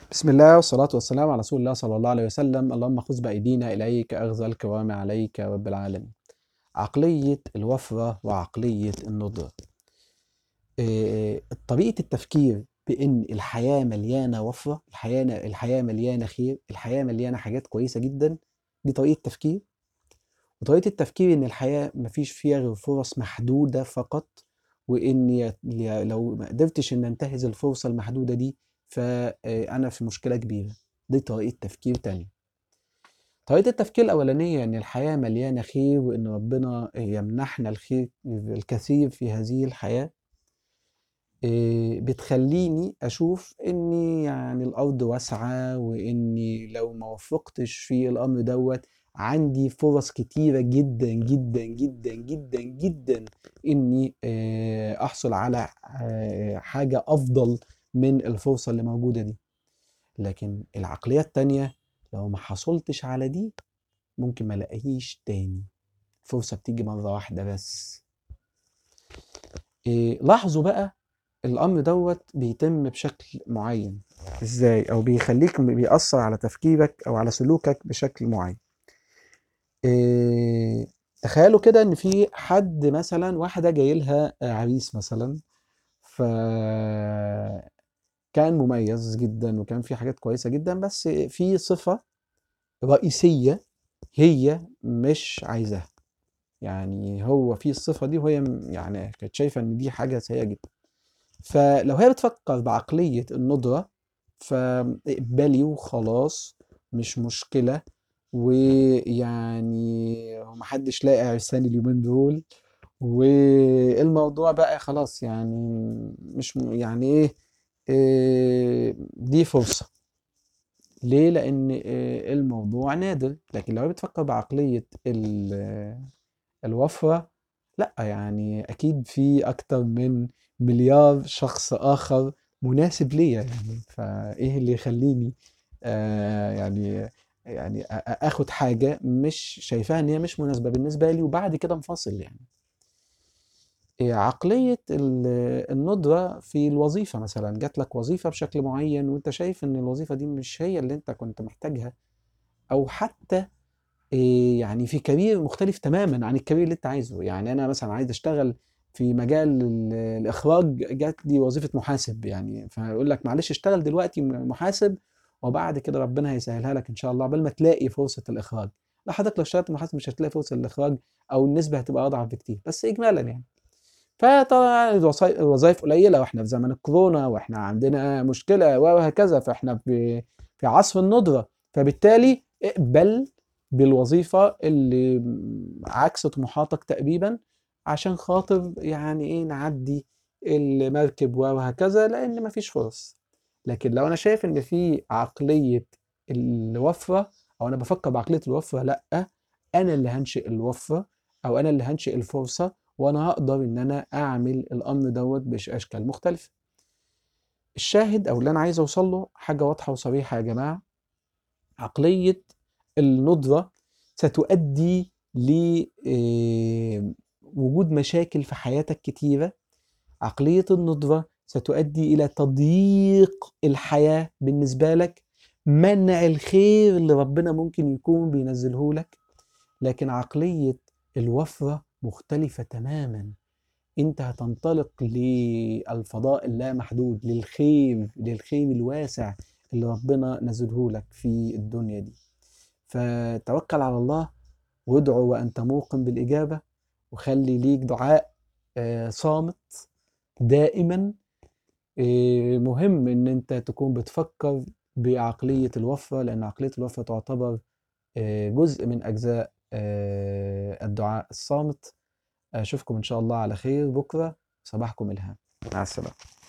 بسم الله والصلاة والسلام على رسول الله صلى الله عليه وسلم اللهم خذ بأيدينا إليك أخذ الكرام عليك يا رب العالمين عقلية الوفرة وعقلية الندرة إيه، طريقة التفكير بأن الحياة مليانة وفرة الحياة الحياة مليانة خير الحياة مليانة حاجات كويسة جدا دي طريقة تفكير وطريقة التفكير إن الحياة مفيش فيها غير فرص محدودة فقط وإن ي- لو ما قدرتش إن أنتهز الفرصة المحدودة دي فأنا في مشكلة كبيرة دي طريقة تفكير تانية طريقة التفكير الأولانية إن الحياة مليانة خير وإن ربنا يمنحنا الخير الكثير في هذه الحياة إيه، بتخليني أشوف إني يعني الأرض واسعة وإني لو ما وفقتش في الأمر دوت عندي فرص كتيرة جدا جدا جدا جدا جدا إني آه، أحصل على آه، حاجة أفضل من الفرصة اللي موجودة دي لكن العقلية التانية لو ما حصلتش على دي ممكن ما الاقيش تاني فرصة بتيجي مرة واحدة بس إيه لاحظوا بقى الأمر دوت بيتم بشكل معين ازاي او بيخليك بيأثر على تفكيرك او على سلوكك بشكل معين إيه تخيلوا كده ان في حد مثلا واحدة جاي لها عريس مثلا ف كان مميز جدا وكان في حاجات كويسة جدا بس في صفة رئيسية هي مش عايزاها يعني هو في الصفة دي وهي م- يعني كانت شايفة ان دي حاجة سيئة جدا فلو هي بتفكر بعقلية الندرة فاقبلي وخلاص مش مشكلة ويعني محدش لاقي عرسان اليومين دول والموضوع بقى خلاص يعني مش م- يعني ايه إيه، دي فرصة ليه؟ لأن آه، الموضوع نادر لكن لو هي بتفكر بعقلية ال- الوفرة لا يعني أكيد في أكتر من مليار شخص آخر مناسب ليا يعني فإيه اللي يخليني آه يعني يعني آ- آ- آخد حاجة مش شايفاها إن هي مش مناسبة بالنسبة لي وبعد كده انفصل يعني إيه، عقلية ال- الندرة في الوظيفة مثلا جات لك وظيفة بشكل معين وانت شايف ان الوظيفة دي مش هي اللي انت كنت محتاجها او حتى إيه، يعني في كارير مختلف تماما عن الكارير اللي انت عايزه يعني انا مثلا عايز اشتغل في مجال ال- الاخراج جات لي وظيفة محاسب يعني فيقول لك معلش اشتغل دلوقتي م- محاسب وبعد كده ربنا هيسهلها لك ان شاء الله قبل ما تلاقي فرصة الاخراج لا حضرتك لو اشتغلت محاسب مش هتلاقي فرصة الاخراج او النسبة هتبقى اضعف بكتير بس اجمالا يعني فطبعا الوظائف الوظائف قليله واحنا في زمن الكورونا واحنا عندنا مشكله وهكذا فاحنا في في عصر الندره فبالتالي اقبل بالوظيفه اللي عكس طموحاتك تقريبا عشان خاطر يعني ايه نعدي المركب وهكذا لان مفيش فرص لكن لو انا شايف ان في عقليه الوفره او انا بفكر بعقليه الوفره لا انا اللي هنشئ الوفره او انا اللي هنشئ الفرصه وانا هقدر ان انا اعمل الامر دوت باشكال مختلفه الشاهد او اللي انا عايز اوصل له حاجه واضحه وصريحه يا جماعه عقليه الندره ستؤدي لوجود مشاكل في حياتك كتيره عقليه الندره ستؤدي الى تضييق الحياه بالنسبه لك منع الخير اللي ربنا ممكن يكون بينزله لك لكن عقليه الوفره مختلفه تماما انت هتنطلق للفضاء اللامحدود للخير للخير الواسع اللي ربنا نزله لك في الدنيا دي فتوكل على الله وادعو وانت موقن بالاجابه وخلي ليك دعاء آه، صامت دائما آه، مهم ان انت تكون بتفكر بعقليه الوفره لان عقليه الوفره تعتبر آه، جزء من اجزاء آه، الدعاء الصامت اشوفكم ان شاء الله على خير بكره صباحكم الهام مع السلامه